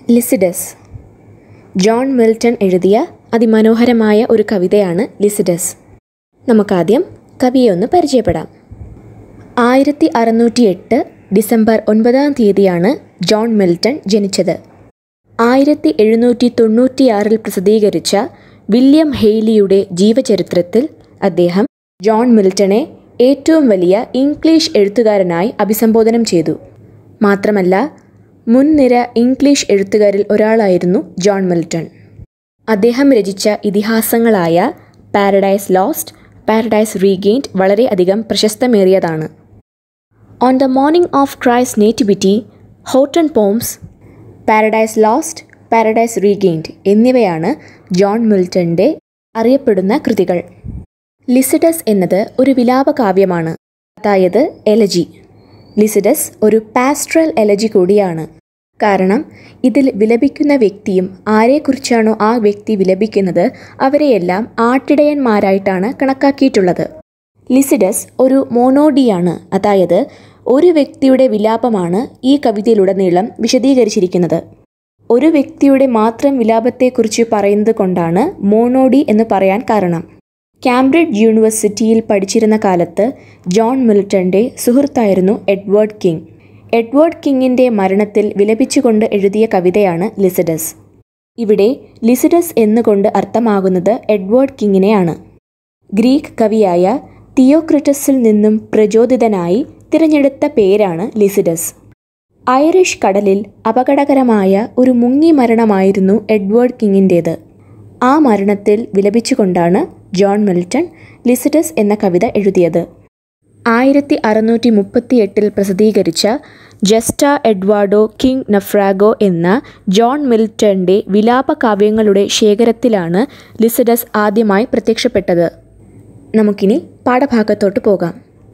Lycidas John Milton എഴുതിയ അതിമനോഹരമായ ഒരു കവിതയാണ് ലിസിഡസ് നമുക്കാദ്യം കവിയെ ഒന്ന് പരിചയപ്പെടാം ആയിരത്തി അറുന്നൂറ്റി എട്ട് ഡിസംബർ ഒൻപതാം തീയതിയാണ് ജോൺ മിൽട്ടൺ ജനിച്ചത് ആയിരത്തി എഴുന്നൂറ്റി തൊണ്ണൂറ്റിയാറിൽ പ്രസിദ്ധീകരിച്ച വില്യം ഹെയ്ലിയുടെ ജീവചരിത്രത്തിൽ അദ്ദേഹം ജോൺ മിൽട്ടനെ ഏറ്റവും വലിയ ഇംഗ്ലീഷ് എഴുത്തുകാരനായി അഭിസംബോധനം ചെയ്തു മാത്രമല്ല മുൻനിര ഇംഗ്ലീഷ് എഴുത്തുകാരിൽ ഒരാളായിരുന്നു ജോൺ മിൽട്ടൺ അദ്ദേഹം രചിച്ച ഇതിഹാസങ്ങളായ പാരഡൈസ് ലോസ്റ്റ് പാരഡൈസ് റീഗെയിൻഡ് വളരെയധികം പ്രശസ്തമേറിയതാണ് On the Morning of Christ Nativity Horton poems Paradise Lost Paradise Regained എന്നിവയാണ് ജോൺ മിൽട്ടൻ്റെ അറിയപ്പെടുന്ന കൃതികൾ ലിസിഡസ് എന്നത് ഒരു വിലാപകാവ്യമാണ് അതായത് എലജി ലിസിഡസ് ഒരു പാസ്ട്രൽ എലജി കൂടിയാണ് കാരണം ഇതിൽ വിലപിക്കുന്ന വ്യക്തിയും ആരെക്കുറിച്ചാണോ ആ വ്യക്തി വിലപിക്കുന്നത് അവരെയെല്ലാം ആട്ടിടയന്മാരായിട്ടാണ് കണക്കാക്കിയിട്ടുള്ളത് ലിസിഡസ് ഒരു മോണോഡിയാണ് അതായത് ഒരു വ്യക്തിയുടെ വിലാപമാണ് ഈ കവിതയിലുടനീളം വിശദീകരിച്ചിരിക്കുന്നത് ഒരു വ്യക്തിയുടെ മാത്രം വിലാപത്തെക്കുറിച്ച് പറയുന്നത് കൊണ്ടാണ് മോണോഡി എന്ന് പറയാൻ കാരണം കാംബ്രിഡ്ജ് യൂണിവേഴ്സിറ്റിയിൽ പഠിച്ചിരുന്ന കാലത്ത് ജോൺ മിൽട്ടൻ്റെ സുഹൃത്തായിരുന്നു എഡ്വേർഡ് കിങ് എഡ്വേർഡ് കിങ്ങിൻ്റെ മരണത്തിൽ വിലപിച്ചുകൊണ്ട് എഴുതിയ കവിതയാണ് ലിസിഡസ് ഇവിടെ ലിസിഡസ് എന്നുകൊണ്ട് അർത്ഥമാകുന്നത് എഡ്വേർഡ് കിങ്ങിനെയാണ് ഗ്രീക്ക് കവിയായ തിയോക്രിറ്റസിൽ നിന്നും പ്രചോദിതനായി തിരഞ്ഞെടുത്ത പേരാണ് ലിസിഡസ് ഐറിഷ് കടലിൽ അപകടകരമായ ഒരു മുങ്ങി മരണമായിരുന്നു എഡ്വേർഡ് കിങ്ങിൻ്റേത് ആ മരണത്തിൽ വിലപിച്ചുകൊണ്ടാണ് ജോൺ മിൽട്ടൺ ലിസിഡസ് എന്ന കവിത എഴുതിയത് ആയിരത്തി അറുന്നൂറ്റി മുപ്പത്തി എട്ടിൽ പ്രസിദ്ധീകരിച്ച ജസ്റ്റ എഡ്വാർഡോ കിങ് നഫ്രാഗോ എന്ന ജോൺ മിൽട്ടൻ്റെ വിലാപകാവ്യങ്ങളുടെ ശേഖരത്തിലാണ് ലിസിഡസ് ആദ്യമായി പ്രത്യക്ഷപ്പെട്ടത് നമുക്കിനി പാഠഭാഗത്തോട്ട് പോകാം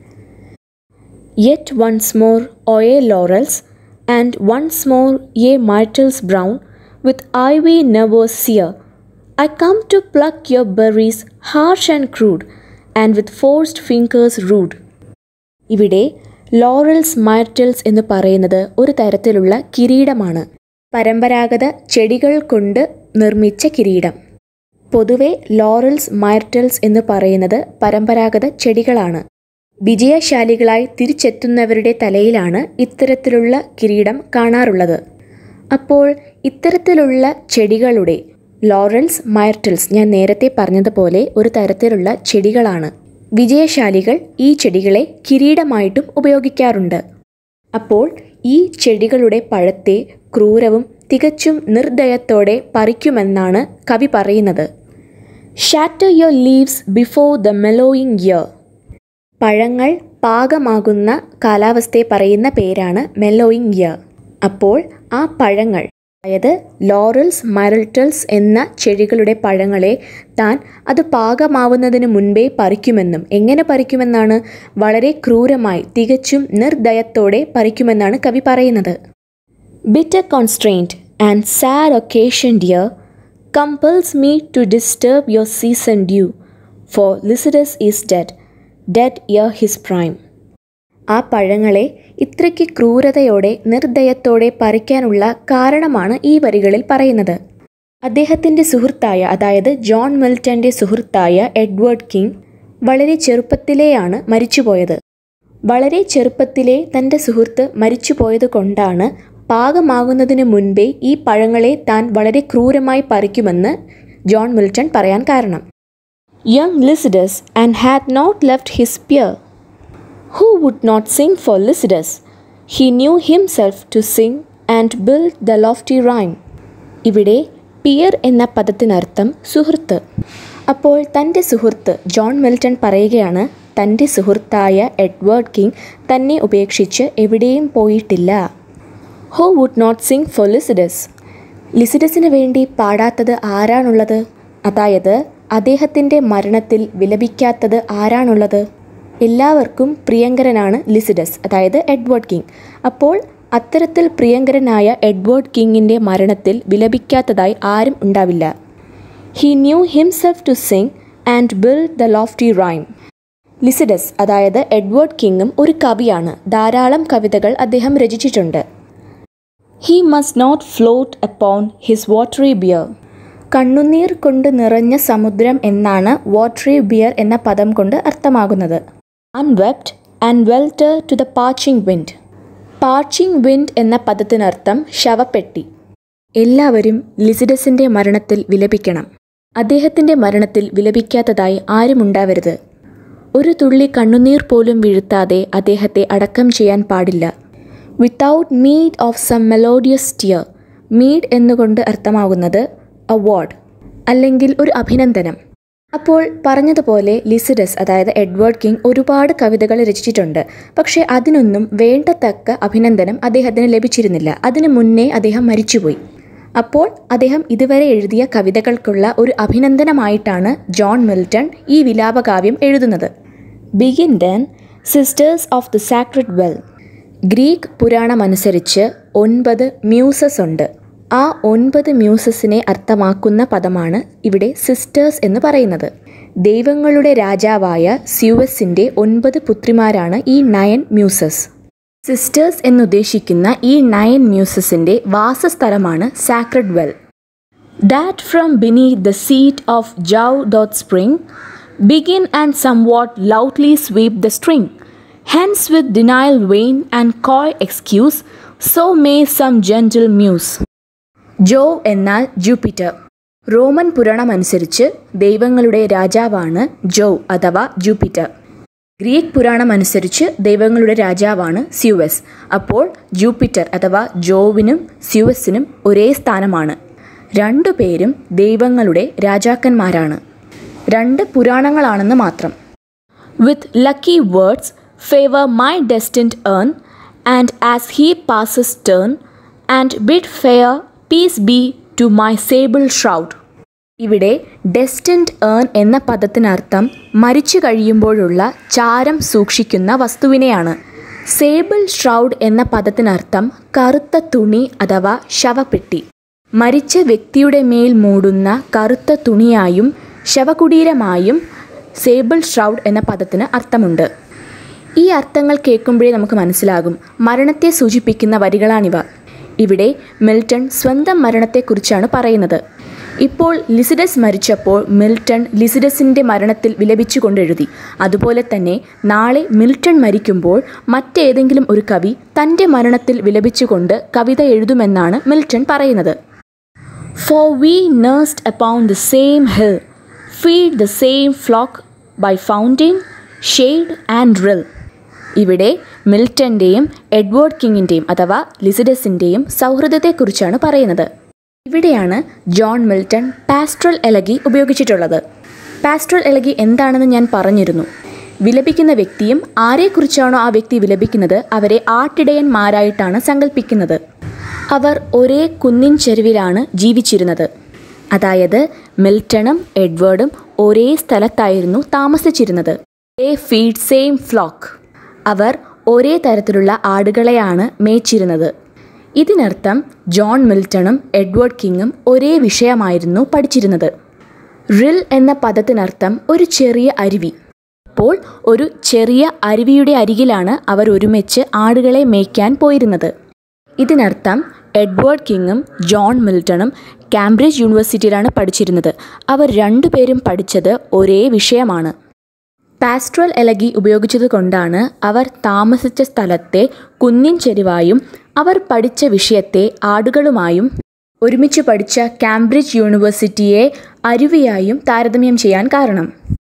yet once more O ye laurels and once more ye myrtles brown with ivy never sere I come to pluck your berries harsh and crude, and with forced fingers rude. ഇവിടെ laurels myrtles എന്ന് പറയുന്നത് ഒരു തരത്തിലുള്ള കിരീടമാണ് പരമ്പരാഗത ചെടികൾ കൊണ്ട് നിർമ്മിച്ച കിരീടം പൊതുവെ ലോറൽസ് മൈർട്ടിൽസ് എന്ന് പറയുന്നത് പരമ്പരാഗത ചെടികളാണ് വിജയശാലികളായി തിരിച്ചെത്തുന്നവരുടെ തലയിലാണ് ഇത്തരത്തിലുള്ള കിരീടം കാണാറുള്ളത് അപ്പോൾ ഇത്തരത്തിലുള്ള ചെടികളുടെ ലോറൽസ് മയർട്ടിൽസ് ഞാൻ നേരത്തെ പറഞ്ഞതുപോലെ ഒരു തരത്തിലുള്ള ചെടികളാണ് വിജയശാലികൾ ഈ ചെടികളെ കിരീടമായിട്ടും ഉപയോഗിക്കാറുണ്ട് അപ്പോൾ ഈ ചെടികളുടെ പഴത്തെ ക്രൂരവും തികച്ചും നിർദ്ദയത്തോടെ പറിക്കുമെന്നാണ് കവി പറയുന്നത് shatter your leaves before the mellowing year പഴങ്ങൾ പാകമാകുന്ന കാലാവസ്ഥയെ പറയുന്ന പേരാണ് മെലോയിങ് ഇയർ അപ്പോൾ ആ പഴങ്ങൾ അതായത് ലോറൽസ് മരൾട്ടൽസ് എന്ന ചെടികളുടെ പഴങ്ങളെ താൻ അത് പാകമാവുന്നതിന് മുൻപേ പറിക്കുമെന്നും എങ്ങനെ പറിക്കുമെന്നാണ് വളരെ ക്രൂരമായി തികച്ചും നിർദ്ദയത്തോടെ പറിക്കുമെന്നാണ് കവി പറയുന്നത് bitter constraint and sad occasion dear compels me to disturb your season due for Lycidas is dead dead ere his prime ആ പഴങ്ങളെ ഇത്രയ്ക്ക് ക്രൂരതയോടെ നിർദ്ദയത്തോടെ പറിക്കാനുള്ള കാരണമാണ് ഈ വരികളിൽ പറയുന്നത് അദ്ദേഹത്തിൻ്റെ സുഹൃത്തായ അതായത് ജോൺ മിൽട്ടൻ്റെ സുഹൃത്തായ എഡ്വേർഡ് കിങ് വളരെ ചെറുപ്പത്തിലെയാണ് മരിച്ചുപോയത് വളരെ ചെറുപ്പത്തിലെ തൻ്റെ സുഹൃത്ത് മരിച്ചുപോയത് കൊണ്ടാണ് പാകമാകുന്നതിന് മുൻപേ ഈ പഴങ്ങളെ താൻ വളരെ ക്രൂരമായി പറിക്കുമെന്ന് ജോൺ മിൽട്ടൺ പറയാൻ കാരണം young Lycidas and had not left his peer Who would not sing for Lycidas? He knew himself to sing and build the lofty rhyme. ഇവിടെ പിയർ എന്ന പദത്തിനർത്ഥം സുഹൃത്ത് അപ്പോൾ തൻ്റെ സുഹൃത്ത് ജോൺ മിൽട്ടൺ പറയുകയാണ് തൻ്റെ സുഹൃത്തായ എഡ്വേർഡ് കിങ് തന്നെ ഉപേക്ഷിച്ച് എവിടെയും പോയിട്ടില്ല who would not sing for Lycidas ലിസിഡസിന് വേണ്ടി പാടാത്തത് ആരാണുള്ളത് അതായത് അദ്ദേഹത്തിൻ്റെ മരണത്തിൽ വിലപിക്കാത്തത് ആരാണുള്ളത് എല്ലാവർക്കും പ്രിയങ്കരനാണ് ലിസിഡസ് അതായത് എഡ്വേർഡ് കിങ് അപ്പോൾ അത്തരത്തിൽ പ്രിയങ്കരനായ എഡ്വേർഡ് കിങ്ങിൻ്റെ മരണത്തിൽ വിലപിക്കാത്തതായി ആരും ഉണ്ടാവില്ല he knew himself to sing and build the lofty rhyme Lycidas അതായത് എഡ്വേർഡ് കിങ്ങും ഒരു കവിയാണ് ധാരാളം കവിതകൾ അദ്ദേഹം രചിച്ചിട്ടുണ്ട് he must not float upon his watery bier കണ്ണുനീർ കൊണ്ട് നിറഞ്ഞ സമുദ്രം എന്നാണ് വാട്ടറി ബിയർ എന്ന പദം കൊണ്ട് അർത്ഥമാകുന്നത് unwept and welter to the parching wind parching wind എന്ന പദത്തിനർത്ഥം ശവപ്പെട്ടി എല്ലാവരും ലിസിഡസിൻ്റെ മരണത്തിൽ വിലപിക്കണം അദ്ദേഹത്തിൻ്റെ മരണത്തിൽ വിലപിക്കാത്തതായി ആരുമുണ്ടാവരുത് ഒരു തുള്ളി കണ്ണുനീർ പോലും വീഴ്ത്താതെ അദ്ദേഹത്തെ അടക്കം ചെയ്യാൻ പാടില്ല without meed of some melodious tear meed എന്നുകൊണ്ട് അർത്ഥമാകുന്നത് അവാർഡ് അല്ലെങ്കിൽ ഒരു അഭിനന്ദനം അപ്പോൾ പറഞ്ഞതുപോലെ ലിസിഡസ് അതായത് എഡ്വേർഡ് കിങ് ഒരുപാട് കവിതകൾ രചിച്ചിട്ടുണ്ട് പക്ഷേ അതിനൊന്നും വേണ്ടത്തക്ക അഭിനന്ദനം അദ്ദേഹത്തിന് ലഭിച്ചിരുന്നില്ല അതിനു മുന്നേ അദ്ദേഹം മരിച്ചുപോയി അപ്പോൾ അദ്ദേഹം ഇതുവരെ എഴുതിയ കവിതകൾക്കുള്ള ഒരു അഭിനന്ദനമായിട്ടാണ് ജോൺ മിൽട്ടൺ ഈ വിലാപകാവ്യം എഴുതുന്നത് begin then sisters of the sacred well Greek പുരാണമനുസരിച്ച് ഒൻപത് മ്യൂസസ് ഉണ്ട് ആ ഒൻപത് മ്യൂസസിനെ അർത്ഥമാക്കുന്ന പദമാണ് ഇവിടെ സിസ്റ്റേഴ്സ് എന്ന് പറയുന്നത് ദൈവങ്ങളുടെ രാജാവായ സ്യൂവസിൻ്റെ ഒൻപത് പുത്രിമാരാണ് ഈ നയൻ മ്യൂസസ് സിസ്റ്റേഴ്സ് എന്നുദ്ദേശിക്കുന്ന ഈ നയൻ മ്യൂസസിൻ്റെ വാസസ്ഥലമാണ് sacred well that from beneath the seat of Jove doth spring begin and somewhat loudly sweep the string hence with denial vain and coy excuse so may some gentle muse Jove എന്നാൽ Jupiter Roman പുരാണമനുസരിച്ച് ദൈവങ്ങളുടെ രാജാവാണ് ജോ അഥവാ Jupiter Greek പുരാണം അനുസരിച്ച് ദൈവങ്ങളുടെ രാജാവാണ് സ്യൂവസ് അപ്പോൾ Jupiter അഥവാ ജോവിനും സ്യൂവസിനും ഒരേ സ്ഥാനമാണ് രണ്ടുപേരും ദൈവങ്ങളുടെ രാജാക്കന്മാരാണ് രണ്ട് പുരാണങ്ങളാണെന്ന് മാത്രം with lucky words favour my destined urn and as he passes turn and bid fair peace be to my sable shroud ഇവിടെ ഡെസ്റ്റിൻഡ് ഏൺ എന്ന പദത്തിനർത്ഥം മരിച്ചു കഴിയുമ്പോഴുള്ള ചാരം സൂക്ഷിക്കുന്ന വസ്തുവിനെയാണ് സേബിൾ ഷ്രൗഡ് എന്ന പദത്തിനർത്ഥം കറുത്ത തുണി അഥവാ ശവപ്പെട്ടി മരിച്ച വ്യക്തിയുടെ മേൽ മൂടുന്ന കറുത്ത തുണിയായും ശവകുടീരമായും സേബിൾ ഷ്രൗഡ് എന്ന പദത്തിന് അർത്ഥമുണ്ട് ഈ അർത്ഥങ്ങൾ കേൾക്കുമ്പോഴേ നമുക്ക് മനസ്സിലാകും മരണത്തെ സൂചിപ്പിക്കുന്ന വരികളാണിവ ഇവിടെ മിൽട്ടൺ സ്വന്തം മരണത്തെക്കുറിച്ചാണ് പറയുന്നത് ഇപ്പോൾ ലിസിഡസ് മരിച്ചപ്പോൾ മിൽട്ടൺ ലിസിഡസിൻ്റെ മരണത്തിൽ വിലപിച്ചുകൊണ്ടെഴുതി അതുപോലെ തന്നെ നാളെ മിൽട്ടൺ മരിക്കുമ്പോൾ മറ്റേതെങ്കിലും ഒരു കവി തൻ്റെ മരണത്തിൽ വിലപിച്ചുകൊണ്ട് കവിത എഴുതുമെന്നാണ് മിൽട്ടൺ പറയുന്നത് for we nursed upon the same hill feed the same flock by fountain shade and rill ഇവിടെ മിൽട്ടൻ്റെയും എഡ്വേർഡ് കിങ്ങിൻ്റെയും അഥവാ ലിസിഡസിൻ്റെയും സൗഹൃദത്തെക്കുറിച്ചാണ് പറയുന്നത് ഇവിടെയാണ് ജോൺ മിൽട്ടൺ പാസ്ട്രൽ എലഗി ഉപയോഗിച്ചിട്ടുള്ളത് പാസ്ട്രൽ എലഗി എന്താണെന്ന് ഞാൻ പറഞ്ഞിരുന്നു വിലപിക്കുന്ന വ്യക്തിയും ആരെക്കുറിച്ചാണോ ആ വ്യക്തി വിലപിക്കുന്നത് അവരെ ആട്ടിടയന്മാരായിട്ടാണ് സങ്കല്പിക്കുന്നത് അവർ ഒരേ കുന്നിൻ ചെരുവിലാണ് ജീവിച്ചിരുന്നത് അതായത് മിൽട്ടണും എഡ്വേർഡും ഒരേ സ്ഥലത്തായിരുന്നു താമസിച്ചിരുന്നത് എ ഫീഡ് സെയിം ഫ്ലോക്ക് അവർ ഒരേ തരത്തിലുള്ള ആടുകളെയാണ് മേച്ചിരുന്നത് ഇതിനർത്ഥം ജോൺ മിൽട്ടണും എഡ്വേർഡ് കിങ്ങും ഒരേ വിഷയമായിരുന്നു പഠിച്ചിരുന്നത് റിൽ എന്ന പദത്തിനർത്ഥം ഒരു ചെറിയ അരുവി അപ്പോൾ ഒരു ചെറിയ അരുവിയുടെ അരികിലാണ് അവർ ഒരുമിച്ച് ആടുകളെ മേയ്ക്കാൻ പോയിരുന്നത് ഇതിനർത്ഥം എഡ്വേർഡ് കിങ്ങും ജോൺ മിൽട്ടണും കാംബ്രിഡ്ജ് യൂണിവേഴ്സിറ്റിയിലാണ് പഠിച്ചിരുന്നത് അവർ രണ്ടുപേരും പഠിച്ചത് ഒരേ വിഷയമാണ് പാസ്ട്രൽ എലഗി ഉപയോഗിച്ചതുകൊണ്ടാണ് അവർ താമസിച്ച സ്ഥലത്തെ കുന്നിൻ ചെരിവായും അവർ പഠിച്ച വിഷയത്തെ ആടുകളുമായും ഒരുമിച്ച് പഠിച്ച കാംബ്രിഡ്ജ് യൂണിവേഴ്സിറ്റിയെ അരുവിയായും താരതമ്യം ചെയ്യാൻ കാരണം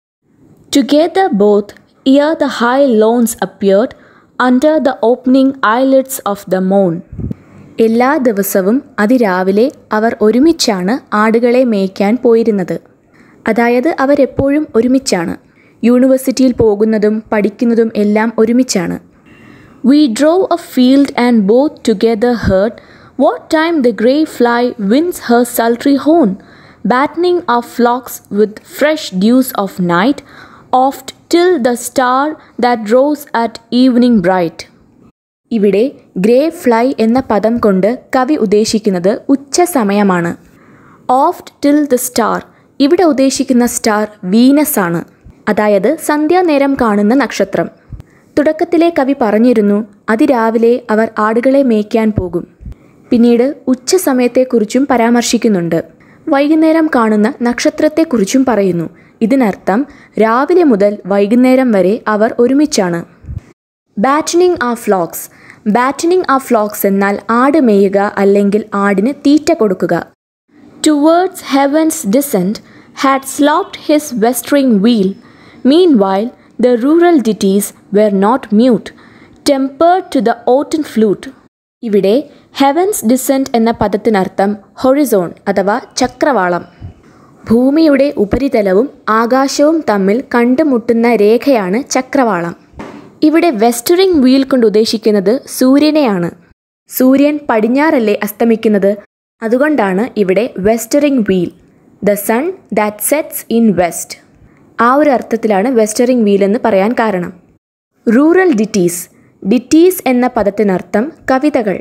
together both ere the high lawns appeared under the opening eyelids of the മോൺ എല്ലാ ദിവസവും അതിരാവിലെ അവർ ഒരുമിച്ചാണ് ആടുകളെ മേയ്ക്കാൻ പോയിരുന്നത് അതായത് അവരെപ്പോഴും ഒരുമിച്ചാണ് യൂണിവേഴ്സിറ്റിയിൽ പോകുന്നതും പഠിക്കുന്നതും എല്ലാം ഒരുമിച്ചാണ് we drove a field and both together heard what time the grey fly winds her sultry horn battening of flocks with fresh dews of night oft till the star that rose at evening bright ഇവിടെ grey fly എന്ന പദം കൊണ്ട് കവി ഉദ്ദേശിക്കുന്നത് ഉച്ച സമയമാണ് ഓഫ്റ്റ് till the star ഇവിടെ ഉദ്ദേശിക്കുന്ന സ്റ്റാർ വീനസ് ആണ് അതായത് സന്ധ്യാനേരം കാണുന്ന നക്ഷത്രം തുടക്കത്തിലെ കവി പറഞ്ഞിരുന്നു അതിരാവിലെ അവർ ആടുകളെ മേയ്ക്കാൻ പോകും പിന്നീട് ഉച്ച സമയത്തെക്കുറിച്ചും പരാമർശിക്കുന്നുണ്ട് വൈകുന്നേരം കാണുന്ന നക്ഷത്രത്തെക്കുറിച്ചും പറയുന്നു ഇതിനർത്ഥം രാവിലെ മുതൽ വൈകുന്നേരം വരെ അവർ ഒരുമിച്ചാണ് ബാറ്റനിങ് ആ ഫ്ലോക്സ് ബാറ്റനിങ് ആ ഫ്ലോക്സ് എന്നാൽ ആട് മേയുക അല്ലെങ്കിൽ ആടിന് തീറ്റ കൊടുക്കുക towards heaven's descent had sloped his westering wheel meanwhile the rural ditties were not mute tempered to the oaten flute ഇവിടെ ഹെവൻസ് ഡിസെൻറ്റ് എന്ന പദത്തിനർത്ഥം ഹൊറിസോൺ അഥവാ ചക്രവാളം ഭൂമിയുടെ ഉപരിതലവും ആകാശവും തമ്മിൽ കണ്ടുമുട്ടുന്ന രേഖയാണ് ചക്രവാളം ഇവിടെ വെസ്റ്ററിംഗ് വീൽ കൊണ്ട് ഉദ്ദേശിക്കുന്നത് സൂര്യനെയാണ് സൂര്യൻ പടിഞ്ഞാറല്ലേ അസ്തമിക്കുന്നത് അതുകൊണ്ടാണ് ഇവിടെ westering wheel the sun that sets in west ആ ഒരു അർത്ഥത്തിലാണ് വെസ്റ്ററിംഗ് വീൽ എന്ന് പറയാൻ കാരണം റൂറൽ ഡിറ്റീസ് ഡിറ്റീസ് എന്ന പദത്തിനർത്ഥം കവിതകൾ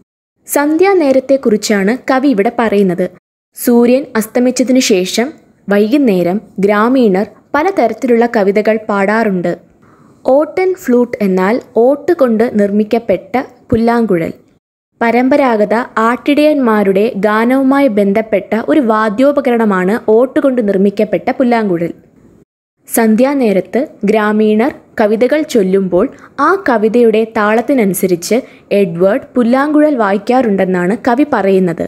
സന്ധ്യാനേരത്തെക്കുറിച്ചാണ് കവി ഇവിടെ പറയുന്നത് സൂര്യൻ അസ്തമിച്ചതിനു ശേഷം വൈകുന്നേരം ഗ്രാമീണർ പലതരത്തിലുള്ള കവിതകൾ പാടാറുണ്ട് ഓട്ടൻ ഫ്ലൂട്ട് എന്നാൽ ഓട്ട് കൊണ്ട് നിർമ്മിക്കപ്പെട്ട പുല്ലാങ്കുഴൽ പരമ്പരാഗത ആട്ടിടയന്മാരുടെ ഗാനവുമായി ബന്ധപ്പെട്ട ഒരു വാദ്യോപകരണമാണ് ഓട്ട് കൊണ്ട് നിർമ്മിക്കപ്പെട്ട പുല്ലാങ്കുഴൽ സന്ധ്യാനേരത്ത് ഗ്രാമീണർ കവിതകൾ ചൊല്ലുമ്പോൾ ആ കവിതയുടെ താളത്തിനനുസരിച്ച് എഡ്വേർഡ് പുല്ലാങ്കുഴൽ വായിക്കാറുണ്ടെന്നാണ് കവി പറയുന്നത്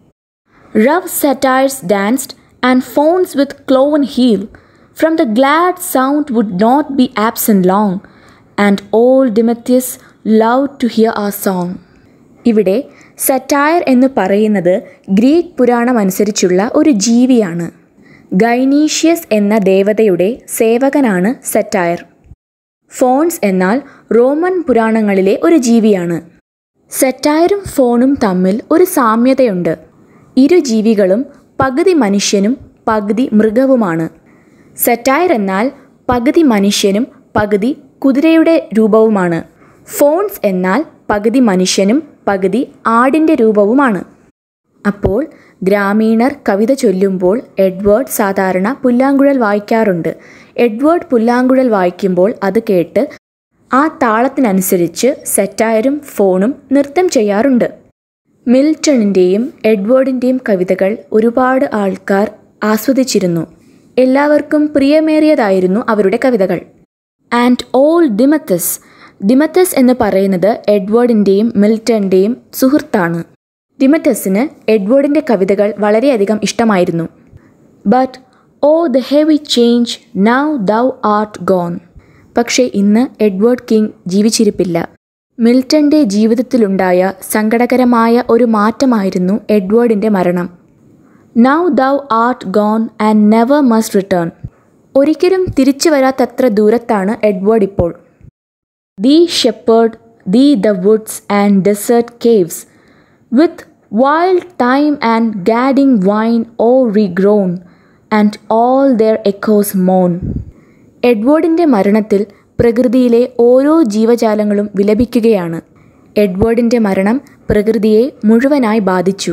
rough satires danced and fawns with cloven heel. From the glad sound would not be absent long, and old Demetrius loved to hear our song. ഇവിടെ സറ്റയർ എന്ന് പറയുന്നത് ഗ്രീക്ക് പുരാണം അനുസരിച്ചുള്ള ഒരു ജീവിയാണ് ഗൈനീഷ്യസ് എന്ന ദേവതയുടെ സേവകനാണ് സറ്റയർ ഫോൺസ് എന്നാൽ റോമൻ പുരാണങ്ങളിലെ ഒരു ജീവിയാണ് സെറ്റയറും ഫോണും തമ്മിൽ ഒരു സാമ്യതയുണ്ട് ഇരു ജീവികളും പകുതി മനുഷ്യനും പകുതി മൃഗവുമാണ് സെറ്റയർ എന്നാൽ പകുതി മനുഷ്യനും പകുതി കുതിരയുടെ രൂപവുമാണ് ഫോൺസ് എന്നാൽ പകുതി മനുഷ്യനും പകുതി ആടിൻ്റെ രൂപവുമാണ് അപ്പോൾ ഗ്രാമീണർ കവിത ചൊല്ലുമ്പോൾ എഡ്വേർഡ് സാധാരണ പുല്ലാങ്കുഴൽ വായിക്കാറുണ്ട് എഡ്വേർഡ് പുല്ലാങ്കുഴൽ വായിക്കുമ്പോൾ അത് കേട്ട് ആ താളത്തിനനുസരിച്ച് സെറ്റായരും ഫോണും നൃത്തം ചെയ്യാറുണ്ട് മിൽട്ടണിൻ്റെയും എഡ്വേർഡിൻ്റെയും കവിതകൾ ഒരുപാട് ആൾക്കാർ ആസ്വദിച്ചിരുന്നു എല്ലാവർക്കും പ്രിയമേറിയതായിരുന്നു അവരുടെ കവിതകൾ ആൻഡ് ഓൾ ഡിമത്തസ് ഡിമത്തസ് എന്ന് പറയുന്നത് എഡ്വേർഡിൻ്റെയും മിൽട്ടണിൻ്റെയും സുഹൃത്താണ് ഡിമറ്റസിന് എഡ്വേർഡിൻ്റെ കവിതകൾ വളരെയധികം ഇഷ്ടമായിരുന്നു but O the heavy change now thou art gone പക്ഷേ ഇന്ന് എഡ്വേർഡ് കിങ് ജീവിച്ചിരിപ്പില്ല മിൽട്ടന്റെ ജീവിതത്തിലുണ്ടായ സങ്കടകരമായ ഒരു മാറ്റമായിരുന്നു എഡ്വേർഡിൻ്റെ മരണം now thou art gone and never must return ഒരിക്കലും തിരിച്ചു വരാത്തത്ര ദൂരത്താണ് എഡ്വേർഡ് ഇപ്പോൾ thee shepherd thee the woods and desert caves with wild thyme and gadding wine all regrown, and all their echoes moan. എഡ്വേർഡിൻ്റെ മരണത്തിൽ പ്രകൃതിയിലെ ഓരോ ജീവജാലങ്ങളും വിലപിക്കുകയാണ് എഡ്വേർഡിൻ്റെ മരണം പ്രകൃതിയെ മുഴുവനായി ബാധിച്ചു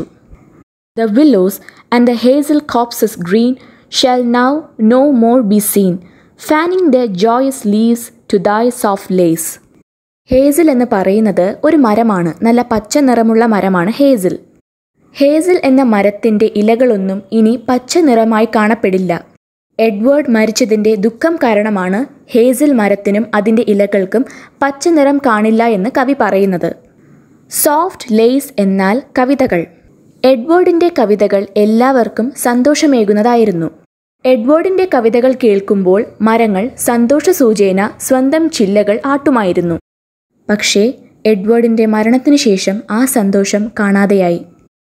the willows and the hazel copses green shall now no more be seen fanning the joyous leaves to thy soft lays hazel എന്ന് പറയുന്നത് ഒരു മരമാണ് നല്ല പച്ച നിറമുള്ള മരമാണ് ഹേസിൽ ഹേസിൽ എന്ന മരത്തിൻ്റെ ഇലകളൊന്നും ഇനി പച്ച നിറമായി കാണപ്പെടില്ല എഡ്വേർഡ് മരിച്ചതിൻ്റെ ദുഃഖം കാരണമാണ് ഹേസിൽ മരത്തിനും അതിൻ്റെ ഇലകൾക്കും പച്ച നിറം കാണില്ല എന്ന് കവി പറയുന്നത് സോഫ്റ്റ് ലേസ് എന്നാൽ കവിതകൾ എഡ്വേർഡിൻ്റെ കവിതകൾ എല്ലാവർക്കും സന്തോഷമേകുന്നതായിരുന്നു എഡ്വേർഡിൻ്റെ കവിതകൾ കേൾക്കുമ്പോൾ മരങ്ങൾ സന്തോഷ സൂചേന സ്വന്തം ചില്ലകൾ ആട്ടുമായിരുന്നു പക്ഷേ എഡ്വേർഡിൻ്റെ മരണത്തിനു ശേഷം ആ സന്തോഷം കാണാതെയായി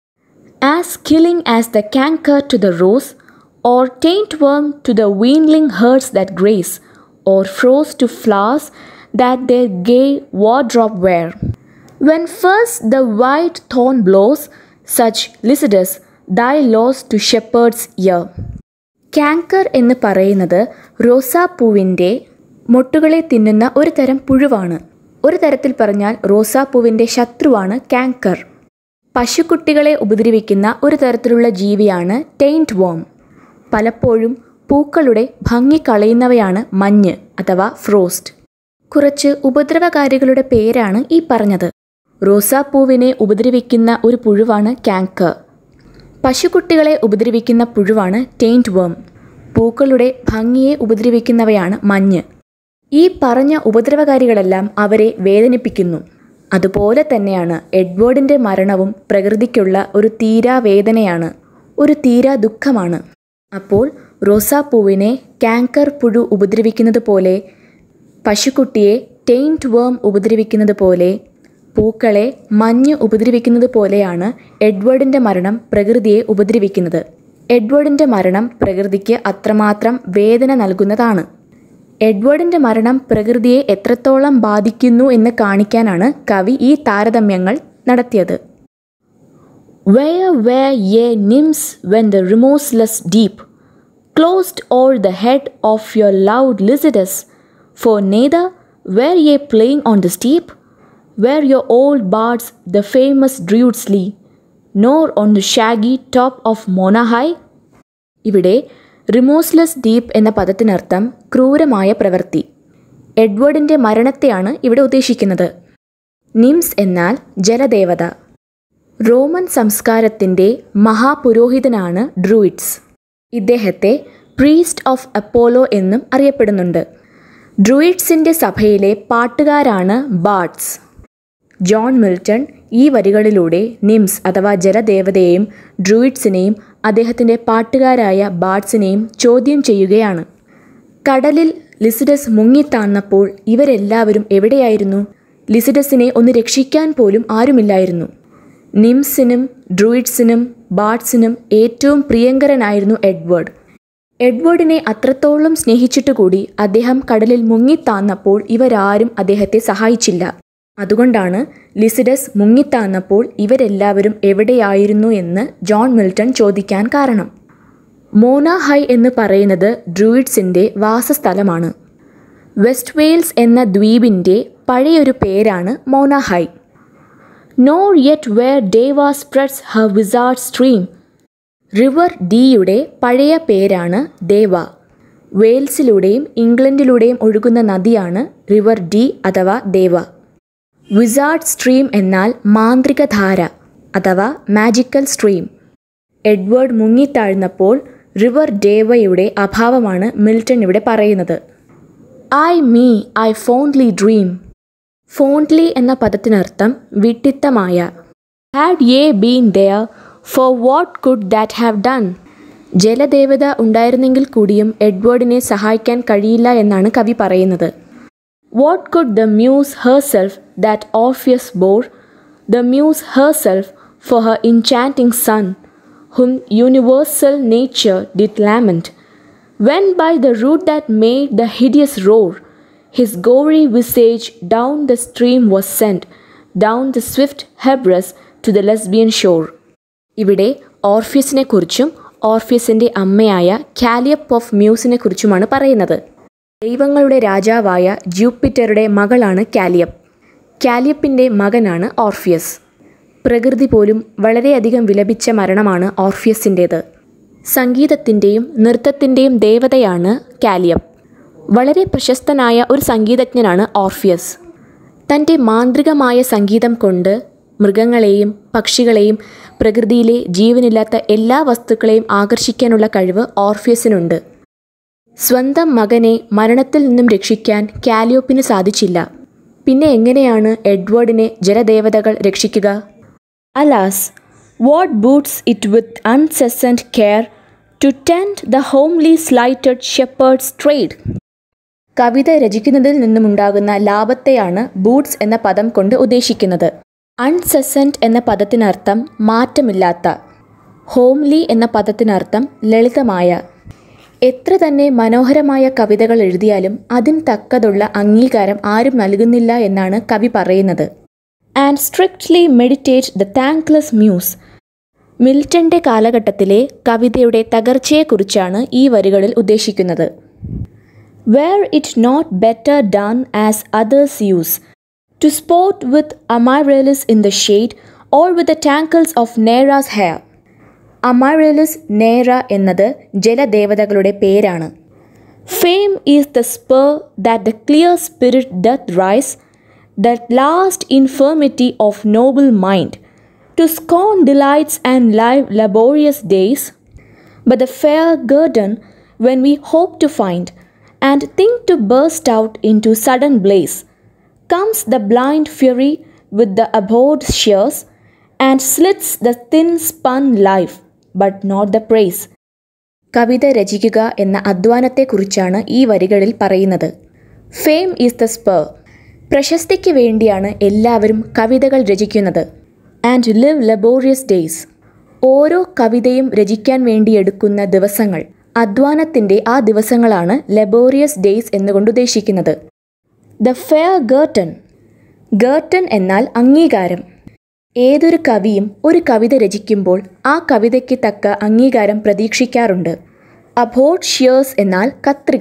as killing as the canker to the rose or taint worm to the weanling herds that graze or frost to flowers that their gay wardrobe wear when first the white thorn blows such Lycidas thy loss to shepherd's ear canker എന്ന് പറയുന്നത് റോസാപ്പൂവിൻ്റെ മൊട്ടുകളെ തിന്നുന്ന ഒരു തരം പുഴുവാണ് ഒരു തരത്തിൽ പറഞ്ഞാൽ റോസാപ്പൂവിൻ്റെ ശത്രുവാണ് കാങ്കർ പശുക്കുട്ടികളെ ഉപദ്രവിക്കുന്ന ഒരു തരത്തിലുള്ള ജീവിയാണ് ടെയിൻറ്റ് വോം പലപ്പോഴും പൂക്കളുടെ ഭംഗി കളയുന്നവയാണ് മഞ്ഞ് അഥവാ ഫ്രോസ്റ്റ് കുറച്ച് ഉപദ്രവകാരികളുടെ പേരാണ് ഈ പറഞ്ഞത് റോസാപ്പൂവിനെ ഉപദ്രവിക്കുന്ന ഒരു പുഴുവാണ് കാങ്കർ പശുക്കുട്ടികളെ ഉപദ്രവിക്കുന്ന പുഴുവാണ് ടെയിൻറ്റ് വേം പൂക്കളുടെ ഭംഗിയെ ഉപദ്രവിക്കുന്നവയാണ് മഞ്ഞ് ഈ പറഞ്ഞ ഉപദ്രവകാരികളെല്ലാം അവരെ വേദനിപ്പിക്കുന്നു അതുപോലെ തന്നെയാണ് എഡ്വേർഡിൻ്റെ മരണവും പ്രകൃതിക്കുള്ള ഒരു തീരാവേദനയാണ് ഒരു തീരാ ദുഃഖമാണ് അപ്പോൾ റോസാപ്പൂവിനെ കാങ്കർ പുഴു ഉപദ്രവിക്കുന്നത് പോലെ പശുക്കുട്ടിയെ ടെയിൻറ്റ് വേം ഉപദ്രവിക്കുന്നത് പോലെ പൂക്കളെ മഞ്ഞ് ഉപദ്രവിക്കുന്നത് പോലെയാണ് എഡ്വേർഡിൻ്റെ മരണം പ്രകൃതിയെ ഉപദ്രവിക്കുന്നത് എഡ്വേർഡിൻ്റെ മരണം പ്രകൃതിക്ക് അത്രമാത്രം വേദന നൽകുന്നതാണ് എഡ്വേർഡിൻ്റെ മരണം പ്രകൃതിയെ എത്രത്തോളം ബാധിക്കുന്നു എന്ന് കാണിക്കാനാണ് കവി ഈ താരതമ്യങ്ങൾ നടത്തിയത് Where were ye nymphs when the remorseless deep closed o'er the head of your loud Lycidas? For neither were ye playing on the steep, where your old bards the famous Druidsly, nor on the shaggy top of Monahai? ഇവിടെ റിമോസ്ലെസ് deep എന്ന പദത്തിനർത്ഥം ക്രൂരമായ പ്രവൃത്തി എഡ്വേർഡിൻ്റെ മരണത്തെയാണ് ഇവിടെ ഉദ്ദേശിക്കുന്നത് nymphs എന്നാൽ ജലദേവത Roman സംസ്കാരത്തിൻ്റെ മഹാപുരോഹിതനാണ് ഡ്രൂയിഡ്സ് ഇദ്ദേഹത്തെ priest of Apollo എന്നും അറിയപ്പെടുന്നുണ്ട് ഡ്രൂയിഡ്സിൻ്റെ സഭയിലെ പാട്ടുകാരാണ് ബാർഡ്സ് ജോൺ മിൽട്ടൺ ഈ വരികളിലൂടെ നിംസ് അഥവാ ജലദേവതയെയും ഡ്രൂയിഡ്സിനെയും അദ്ദേഹത്തിൻ്റെ പാട്ടുകാരായ ബാർഡ്സിനെയും ചോദ്യം ചെയ്യുകയാണ് കടലിൽ ലിസിഡസ് മുങ്ങിത്താന്നപ്പോൾ ഇവരെല്ലാവരും എവിടെയായിരുന്നു ലിസിഡസിനെ ഒന്ന് രക്ഷിക്കാൻ പോലും ആരുമില്ലായിരുന്നു നിംസിനും ഡ്രൂയിഡ്സിനും ബാർഡ്സിനും ഏറ്റവും പ്രിയങ്കരനായിരുന്നു എഡ്വേർഡ് എഡ്വേർഡിനെ അത്രത്തോളം സ്നേഹിച്ചിട്ട് കൂടി അദ്ദേഹം കടലിൽ മുങ്ങിത്താന്നപ്പോൾ ഇവരാരും അദ്ദേഹത്തെ സഹായിച്ചില്ല അതുകൊണ്ടാണ് ലിസിഡസ് മുങ്ങിത്താന്നപ്പോൾ ഇവരെല്ലാവരും എവിടെയായിരുന്നു എന്ന് ജോൺ മിൽട്ടൺ ചോദിക്കാൻ കാരണം മോന ഹൈ എന്ന് പറയുന്നത് ഡ്രൂയിഡ്സിൻ്റെ വാസസ്ഥലമാണ് വെസ്റ്റ് വെയിൽസ് എന്ന ദ്വീപിൻ്റെ പഴയൊരു പേരാണ് Mona high nor yet where Deva spreads her wizard stream river ഡിയുടെ പഴയ പേരാണ് ദേവ വെയിൽസിലൂടെയും ഇംഗ്ലണ്ടിലൂടെയും ഒഴുകുന്ന നദിയാണ് റിവർ ഡി അഥവാ ദേവ വിസാർഡ് സ്ട്രീം എന്നാൽ മാന്ത്രിക ധാര അഥവാ മാജിക്കൽ സ്ട്രീം എഡ്വേർഡ് മുങ്ങിത്താഴ്ന്നപ്പോൾ റിവർ ഡേവയുടെ അഭാവമാണ് മിൽട്ടൺ ഇവിടെ പറയുന്നത് ay me I fondly dream fondly എന്ന പദത്തിനർത്ഥം വിട്ടിത്തമായ had ye been there for what could that have done ജലദേവത ഉണ്ടായിരുന്നെങ്കിൽ കൂടിയും എഡ്വേർഡിനെ സഹായിക്കാൻ കഴിയില്ല എന്നാണ് കവി പറയുന്നത് what could the muse herself that Orpheus bore the muse herself for her enchanting son whom universal nature did lament, when by the root that made the hideous roar, his gory visage down the stream was sent, down the swift Hebrus to the Lesbian shore. ഇവിടെ ഓർഫിയസിനെ കുറിച്ചും ഓർഫിയസിൻ്റെ അമ്മയായ കാലിയപ്പ് of മ്യൂസിനെ കുറിച്ചുമാണ് പറയുന്നത് ദൈവങ്ങളുടെ രാജാവായ ജൂപ്പിറ്ററുടെ മകളാണ് കാലിയപ്പ് കാലിയപ്പിൻ്റെ മകനാണ് Orpheus പ്രകൃതി പോലും വളരെയധികം വിലപിച്ച മരണമാണ് ഓർഫിയസിൻ്റേത് സംഗീതത്തിൻ്റെയും നൃത്തത്തിൻ്റെയും ദേവതയാണ് കാലിയം വളരെ പ്രശസ്തനായ ഒരു സംഗീതജ്ഞനാണ് ഓർഫിയസ് തൻ്റെ മാന്ത്രികമായ സംഗീതം കൊണ്ട് മൃഗങ്ങളെയും പക്ഷികളെയും പ്രകൃതിയിലെ ജീവനില്ലാത്ത എല്ലാ വസ്തുക്കളെയും ആകർഷിക്കാനുള്ള കഴിവ് ഓർഫിയസിനുണ്ട് സ്വന്തം മകനെ മരണത്തിൽ നിന്നും രക്ഷിക്കാൻ കാലിയോപ്പിന് സാധിച്ചില്ല പിന്നെ എങ്ങനെയാണ് എഡ്വേർഡിനെ ജലദേവതകൾ രക്ഷിക്കുക Alas, what boots it with uncessant care to tend the homely slighted shepherd's trade? കവിത രചിക്കുന്നതിൽ നിന്നുമുണ്ടാകുന്ന ലാഭത്തെയാണ് ബൂട്ട്സ് എന്ന പദം കൊണ്ട് ഉദ്ദേശിക്കുന്നത് അൺസെസൻറ്റ് എന്ന പദത്തിനർത്ഥം മാറ്റമില്ലാത്ത ഹോംലി എന്ന പദത്തിനർത്ഥം ലളിതമായ എത്ര തന്നെ മനോഹരമായ കവിതകൾ എഴുതിയാലും അതിന് തക്കതുള്ള അംഗീകാരം ആരും നൽകുന്നില്ല എന്നാണ് കവി പറയുന്നത് and strictly meditate the thankless muse മിൽട്ടന്റെ കാലഘട്ടത്തിലെ കവിതയുടെ തകർച്ചയെക്കുറിച്ചാണ് ഈ വരികളിൽ ഉദ്ദേശിക്കുന്നത് were it not better done as others use to sport with Amaryllis in the shade or with the tangles of Neaera's hair Amaryllis Neaera എന്നത് ജലദേവതകളുടെ പേരാണ് fame is the spur that the clear spirit doth raise that last infirmity of noble mind, to scorn delights and live laborious days, but the fair guerdon when we hope to find, and think to burst out into sudden blaze, comes the blind fury with the abhorred shears, and slits the thin spun life, but not the praise. കവിത രചിക്കുക എന്ന അധ്വാനത്തെക്കുറിച്ചാണ് ഈ വരികളിൽ പറയുന്നത് fame is the spur പ്രശസ്തിക്ക് വേണ്ടിയാണ് എല്ലാവരും കവിതകൾ രചിക്കുന്നത് ആൻഡ് ലിവ് ലബോറിയസ് ഡേയ്സ് ഓരോ കവിതയും രചിക്കാൻ വേണ്ടി എടുക്കുന്ന ദിവസങ്ങൾ അധ്വാനത്തിൻ്റെ ആ ദിവസങ്ങളാണ് ലബോറിയസ് ഡേയ്സ് എന്നുകൊണ്ട് ഉദ്ദേശിക്കുന്നത് ദ ഫെയർ ഗേർട്ടൺ ഗേർട്ടൺ എന്നാൽ അംഗീകാരം ഏതൊരു കവിയും ഒരു കവിത രചിക്കുമ്പോൾ ആ കവിതയ്ക്ക് തക്ക അംഗീകാരം പ്രതീക്ഷിക്കാറുണ്ട് അബോട്ട് ഷിയേഴ്സ് എന്നാൽ കത്രിക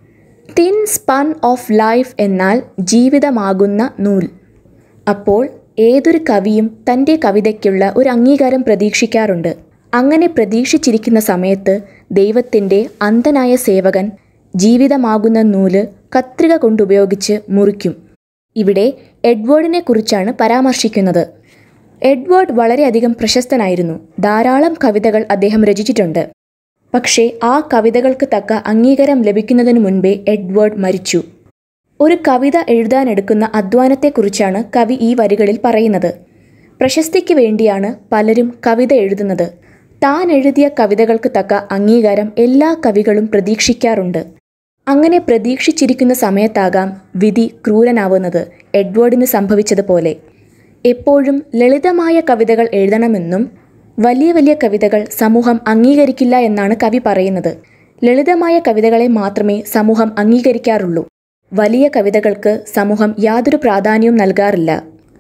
തിൻ സ്പൺ ഓഫ് ലൈഫ് എന്നാൽ ജീവിതമാകുന്ന നൂൽ അപ്പോൾ ഏതൊരു കവിയും തൻ്റെ കവിതയ്ക്കുള്ള ഒരു അംഗീകാരം പ്രതീക്ഷിക്കാറുണ്ട് അങ്ങനെ പ്രതീക്ഷിച്ചിരിക്കുന്ന സമയത്ത് ദൈവത്തിൻ്റെ അന്ധനായ സേവകൻ ജീവിതമാകുന്ന നൂല് കത്രിക കൊണ്ടുപയോഗിച്ച് മുറിക്കും ഇവിടെ എഡ്വേർഡിനെ കുറിച്ചാണ് പരാമർശിക്കുന്നത് എഡ്വേർഡ് വളരെയധികം പ്രശസ്തനായിരുന്നു ധാരാളം കവിതകൾ അദ്ദേഹം രചിച്ചിട്ടുണ്ട് പക്ഷേ ആ കവിതകൾക്ക് തക്ക അംഗീകാരം ലഭിക്കുന്നതിനു മുൻപേ എഡ്വേർഡ് മരിച്ചു ഒരു കവിത എഴുതാനെടുക്കുന്ന അധ്വാനത്തെക്കുറിച്ചാണ് കവി ഈ വരികളിൽ പറയുന്നത് പ്രശസ്തിക്ക് വേണ്ടിയാണ് പലരും കവിത എഴുതുന്നത് താൻ എഴുതിയ കവിതകൾക്ക് തക്ക അംഗീകാരം എല്ലാ കവികളും പ്രതീക്ഷിക്കാറുണ്ട് അങ്ങനെ പ്രതീക്ഷിച്ചിരിക്കുന്ന സമയത്താകാം വിധി ക്രൂരനാവുന്നത് എഡ്വേർഡിന് സംഭവിച്ചതുപോലെ എപ്പോഴും ലളിതമായ കവിതകൾ എഴുതണമെന്നും വലിയ വലിയ കവിതകൾ സമൂഹം അംഗീകരിക്കില്ല എന്നാണ് കവി പറയുന്നത് ലളിതമായ കവിതകളെ മാത്രമേ സമൂഹം അംഗീകരിക്കാറുള്ളൂ വലിയ കവിതകൾക്ക് സമൂഹം യാതൊരു പ്രാധാന്യവും നൽകാറില്ല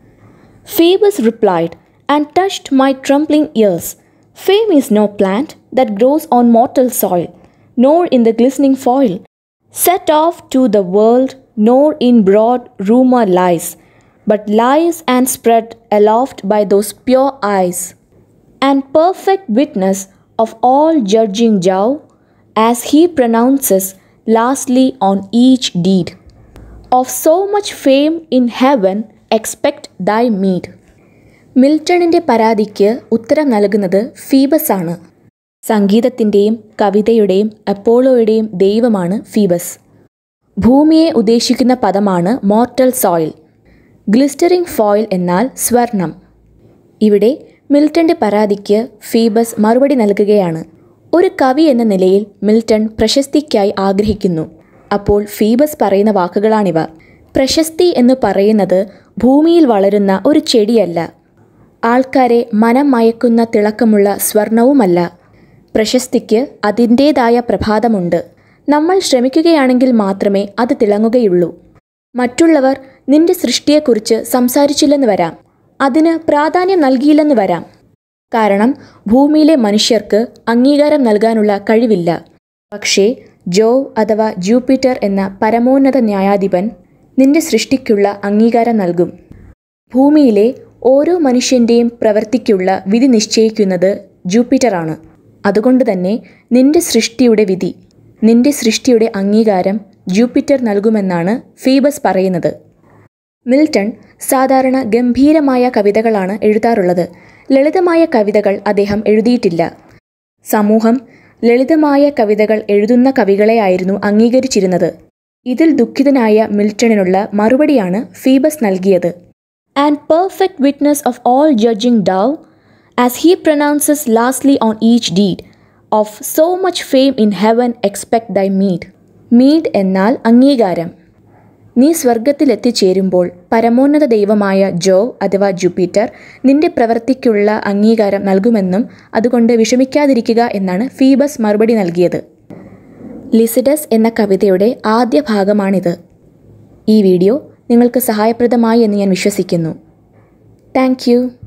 Phoebus replied and touched my trembling ears fame is no plant that grows on mortal soil nor in the glistening foil set off to the world nor in broad rumour lies but lies and spread aloft by those pure eyes, and perfect witness of all judging Jow, as he pronounces lastly on each deed. Of so much fame in heaven expect thy meed. മിൽട്ടണിൻ്റെ പരാതിക്ക് ഉത്തരം നൽകുന്നത് ഫീബസ് ആണ് സംഗീതത്തിൻ്റെയും കവിതയുടെയും അപ്പോളോയുടെയും ദൈവമാണ് ഫീബസ് ഭൂമിയെ ഉദ്ദേശിക്കുന്ന പദമാണ് mortal soil ഗ്ലിസ്റ്ററിംഗ് foil എന്നാൽ സ്വർണം ഇവിടെ മിൽട്ടന്റെ പരാതിക്ക് ഫീബസ് മറുപടി നൽകുകയാണ് ഒരു കവി എന്ന നിലയിൽ മിൽട്ടൺ പ്രശസ്തിക്കായി ആഗ്രഹിക്കുന്നു അപ്പോൾ ഫീബസ് പറയുന്ന വാക്കുകളാണിവ പ്രശസ്തി എന്ന് പറയുന്നത് ഭൂമിയിൽ വളരുന്ന ഒരു ചെടിയല്ല ആൾക്കാരെ മനം മയക്കുന്ന തിളക്കമുള്ള സ്വർണവുമല്ല പ്രശസ്തിക്ക് അതിൻ്റേതായ പ്രഭാതമുണ്ട് നമ്മൾ ശ്രമിക്കുകയാണെങ്കിൽ മാത്രമേ അത് തിളങ്ങുകയുള്ളൂ മറ്റുള്ളവർ നിന്റെ സൃഷ്ടിയെക്കുറിച്ച് സംസാരിച്ചില്ലെന്ന് വരാം അതിന് പ്രാധാന്യം നൽകിയില്ലെന്ന് വരാം കാരണം ഭൂമിയിലെ മനുഷ്യർക്ക് അംഗീകാരം നൽകാനുള്ള കഴിവില്ല പക്ഷേ ജോ അഥവാ ജൂപ്പിറ്റർ എന്ന പരമോന്നത ന്യായാധിപൻ നിന്റെ സൃഷ്ടിക്കുള്ള അംഗീകാരം നൽകും ഭൂമിയിലെ ഓരോ മനുഷ്യൻ്റെയും പ്രവൃത്തിക്കുള്ള വിധി നിശ്ചയിക്കുന്നത് ജൂപ്പിറ്ററാണ് അതുകൊണ്ട് തന്നെ നിന്റെ സൃഷ്ടിയുടെ വിധി നിന്റെ സൃഷ്ടിയുടെ അംഗീകാരം ജൂപ്പിറ്റർ നൽകുമെന്നാണ് ഫീബസ് പറയുന്നത് മിൽട്ടൺ സാധാരണ ഗംഭീരമായ കവിതകളാണ് എഴുതാറുള്ളത് ലളിതമായ കവിതകൾ അദ്ദേഹം എഴുതിയിട്ടില്ല സമൂഹം ലളിതമായ കവിതകൾ എഴുതുന്ന കവികളെയായിരുന്നു അംഗീകരിച്ചിരുന്നത് ഇതിൽ ദുഃഖിതനായ മിൽട്ടണിനുള്ള മറുപടിയാണ് ഫീബസ് നൽകിയത് and perfect witness of all judging Jove as he pronounces lastly on each deed of so much fame in heaven expect thy meed meed എന്നാൽ അംഗീകാരം നീ സ്വർഗത്തിലെത്തിച്ചേരുമ്പോൾ പരമോന്നത ദൈവമായ ജോ അഥവാ ജൂപ്പിറ്റർ നിന്റെ പ്രവൃത്തിക്കുള്ള അംഗീകാരം നൽകുമെന്നും അതുകൊണ്ട് വിഷമിക്കാതിരിക്കുക എന്നാണ് ഫീബസ് മറുപടി നൽകിയത് ലിസിഡസ് എന്ന കവിതയുടെ ആദ്യ ഭാഗമാണിത് ഈ വീഡിയോ നിങ്ങൾക്ക് സഹായപ്രദമായി എന്ന് ഞാൻ വിശ്വസിക്കുന്നു താങ്ക്